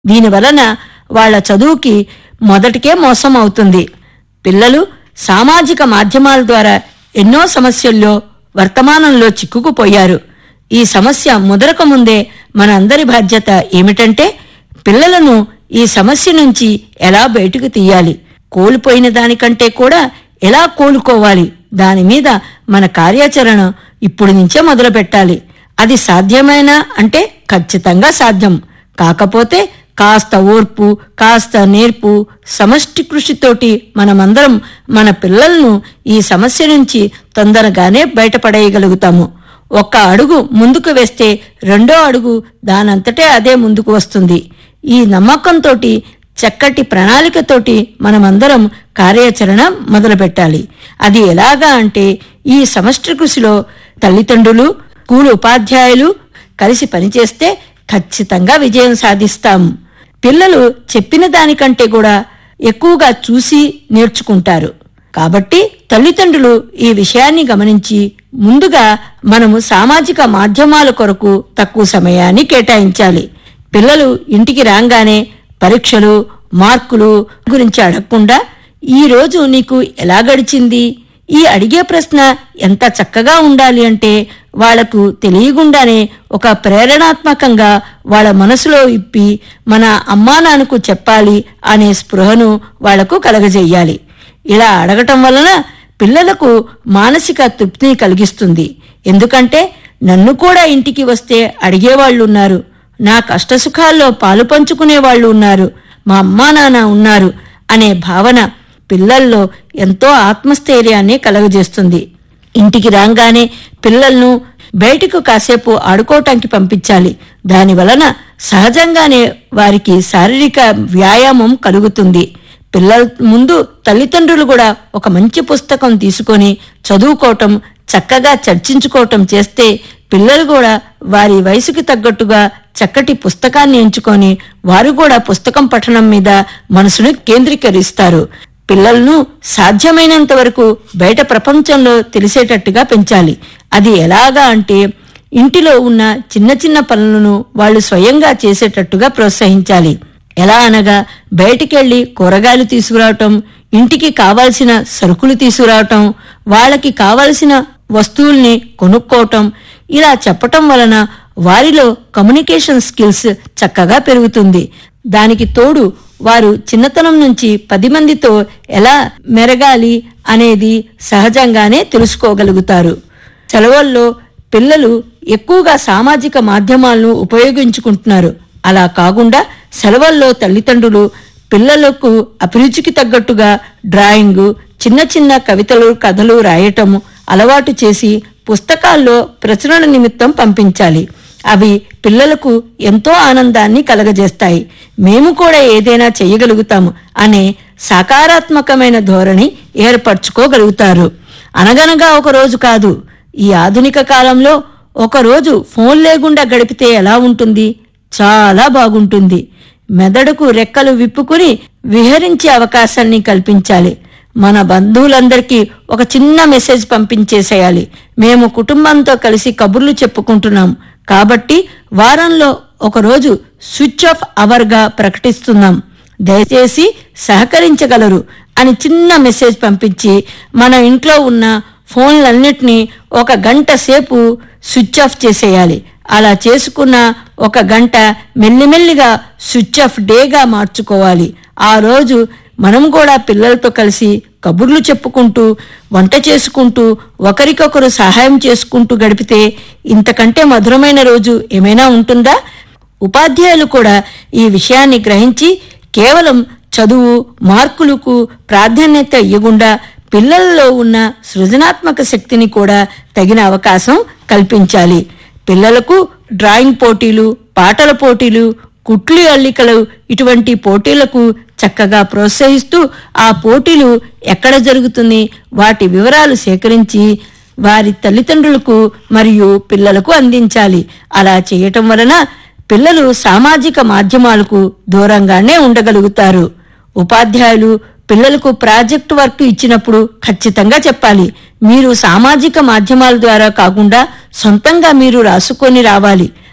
దీని వలన వాళ్ళ చదువుకి మొదటికే మోసం అవుతుంది పిల్లలు సామాజిక మాధ్యమాల ద్వారా ఎన్నో సమస్యల్లో వర్తమానంలో చిక్కుకుపోయారు ఈ సమస్య ముదరక ముందే మన అందరి బాధ్యత ఏమిటంటే పిల్లలను ఈ సమస్య నుంచి ఎలా బయటకు తీయాలి కోల్పోయిన దానికంటే కూడా ఎలా కోలుకోవాలి దాని మీద మన కార్యాచరణ ఇప్పుడు నుంచే మొదలు పెట్టాలి అది సాధ్యమేనా అంటే ఖచ్చితంగా సాధ్యం కాకపోతే కాస్త ఓర్పు కాస్త నేర్పు సమష్టి కృషితోటి మనమందరం మన పిల్లలను ఈ సమస్య నుంచి తొందరగానే బయటపడేయగలుగుతాము ఒక్క అడుగు ముందుకు వేస్తే రెండో అడుగు దానంతటే అదే ముందుకు వస్తుంది ఈ నమ్మకంతోటి చక్కటి ప్రణాళికతోటి మనమందరం కార్యాచరణ మొదలుపెట్టాలి అది ఎలాగా అంటే ఈ సమష్టి కృషిలో తల్లిదండ్రులు స్కూలు ఉపాధ్యాయులు కలిసి పనిచేస్తే ఖచ్చితంగా విజయం సాధిస్తాం పిల్లలు చెప్పిన దానికంటే కూడా ఎక్కువగా చూసి నేర్చుకుంటారు కాబట్టి తల్లిదండ్రులు ఈ విషయాన్ని గమనించి ముందుగా మనము సామాజిక మాధ్యమాల కొరకు తక్కువ సమయాన్ని కేటాయించాలి పిల్లలు ఇంటికి రాగానే పరీక్షలు మార్కులు గురించి అడగకుండా ఈ రోజు నీకు ఎలా గడిచింది ఈ అడిగే ప్రశ్న ఎంత చక్కగా ఉండాలి అంటే వాళ్లకు తెలియకుండానే ఒక ప్రేరణాత్మకంగా వాళ్ళ మనసులో ఇప్పి మన అమ్మా నాన్నకు చెప్పాలి అనే స్పృహను వాళ్లకు కలగజేయాలి ఇలా అడగటం వలన పిల్లలకు మానసిక తృప్తిని కలిగిస్తుంది ఎందుకంటే నన్ను కూడా ఇంటికి వస్తే అడిగేవాళ్ళు ఉన్నారు నా కష్టసుఖాల్లో పాలు పంచుకునే వాళ్ళు ఉన్నారు మా అమ్మా నాన్న ఉన్నారు అనే భావన పిల్లల్లో ఎంతో ఆత్మస్థైర్యాన్ని కలుగజేస్తుంది ఇంటికి రాగానే పిల్లలను బయటకు కాసేపు ఆడుకోవటానికి పంపించాలి దాని వలన సహజంగానే వారికి శారీరక వ్యాయామం కలుగుతుంది పిల్లల ముందు తల్లిదండ్రులు కూడా ఒక మంచి పుస్తకం తీసుకొని చదువుకోవటం చక్కగా చర్చించుకోవటం చేస్తే పిల్లలు కూడా వారి వయసుకి తగ్గట్టుగా చక్కటి పుస్తకాన్ని ఎంచుకొని వారు కూడా పుస్తకం పఠనం మీద మనసును కేంద్రీకరిస్తారు పిల్లలను సాధ్యమైనంత వరకు బయట ప్రపంచంలో తెలిసేటట్టుగా పెంచాలి అది ఎలాగా అంటే ఇంటిలో ఉన్న చిన్న చిన్న పనులను వాళ్ళు స్వయంగా చేసేటట్టుగా ప్రోత్సహించాలి ఎలా అనగా బయటికెళ్లి కూరగాయలు తీసుకురావటం ఇంటికి కావాల్సిన సరుకులు తీసుకురావటం వాళ్ళకి కావలసిన వస్తువుల్ని కొనుక్కోవటం ఇలా చెప్పటం వలన వారిలో కమ్యూనికేషన్ స్కిల్స్ చక్కగా పెరుగుతుంది దానికి తోడు వారు చిన్నతనం నుంచి పది మందితో ఎలా మెరగాలి అనేది సహజంగానే తెలుసుకోగలుగుతారు సెలవుల్లో పిల్లలు ఎక్కువగా సామాజిక మాధ్యమాలను ఉపయోగించుకుంటున్నారు అలా కాకుండా సెలవుల్లో తల్లిదండ్రులు పిల్లలకు అభిరుచికి తగ్గట్టుగా డ్రాయింగ్ చిన్న చిన్న కవితలు కథలు రాయటం అలవాటు చేసి పుస్తకాల్లో ప్రచురణ నిమిత్తం పంపించాలి అవి పిల్లలకు ఎంతో ఆనందాన్ని కలగజేస్తాయి మేము కూడా ఏదైనా చెయ్యగలుగుతాము అనే సకారాత్మకమైన ధోరణి ఏర్పరచుకోగలుగుతారు అనగనగా ఒక రోజు కాదు ఈ ఆధునిక కాలంలో ఒక రోజు ఫోన్ లేకుండా గడిపితే ఎలా ఉంటుంది చాలా బాగుంటుంది మెదడుకు రెక్కలు విప్పుకుని విహరించే అవకాశాన్ని కల్పించాలి మన బంధువులందరికీ ఒక చిన్న మెసేజ్ పంపించేసేయాలి మేము కుటుంబంతో కలిసి కబుర్లు చెప్పుకుంటున్నాం కాబట్టి వారంలో ఒక రోజు స్విచ్ ఆఫ్ అవర్గా ప్రకటిస్తున్నాం దయచేసి సహకరించగలరు అని చిన్న మెసేజ్ పంపించి మన ఇంట్లో ఉన్న ఫోన్లన్నిటినీ ఒక గంట సేపు స్విచ్ ఆఫ్ చేసేయాలి అలా చేసుకున్న ఒక గంట మెల్లిమెల్లిగా స్విచ్ ఆఫ్ డేగా మార్చుకోవాలి ఆ రోజు మనం కూడా పిల్లలతో కలిసి కబుర్లు చెప్పుకుంటూ వంట చేసుకుంటూ ఒకరికొకరు సహాయం చేసుకుంటూ గడిపితే ఇంతకంటే మధురమైన రోజు ఏమైనా ఉంటుందా ఉపాధ్యాయులు కూడా ఈ విషయాన్ని గ్రహించి కేవలం చదువు మార్కులకు ప్రాధాన్యత ఇవ్వకుండా పిల్లల్లో ఉన్న సృజనాత్మక శక్తిని కూడా తగిన అవకాశం కల్పించాలి పిల్లలకు డ్రాయింగ్ పోటీలు పాటల పోటీలు కుట్లు అల్లికలు ఇటువంటి పోటీలకు చక్కగా ప్రోత్సహిస్తూ ఆ పోటీలు ఎక్కడ జరుగుతుంది వాటి వివరాలు సేకరించి వారి తల్లిదండ్రులకు మరియు పిల్లలకు అందించాలి అలా చేయటం వలన పిల్లలు సామాజిక మాధ్యమాలకు దూరంగానే ఉండగలుగుతారు ఉపాధ్యాయులు పిల్లలకు ప్రాజెక్ట్ వర్క్ ఇచ్చినప్పుడు ఖచ్చితంగా చెప్పాలి మీరు సామాజిక మాధ్యమాల ద్వారా కాకుండా సొంతంగా మీరు రాసుకొని రావాలి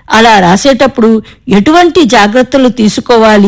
అలా రాసేటప్పుడు ఎటువంటి జాగ్రత్తలు తీసుకోవాలి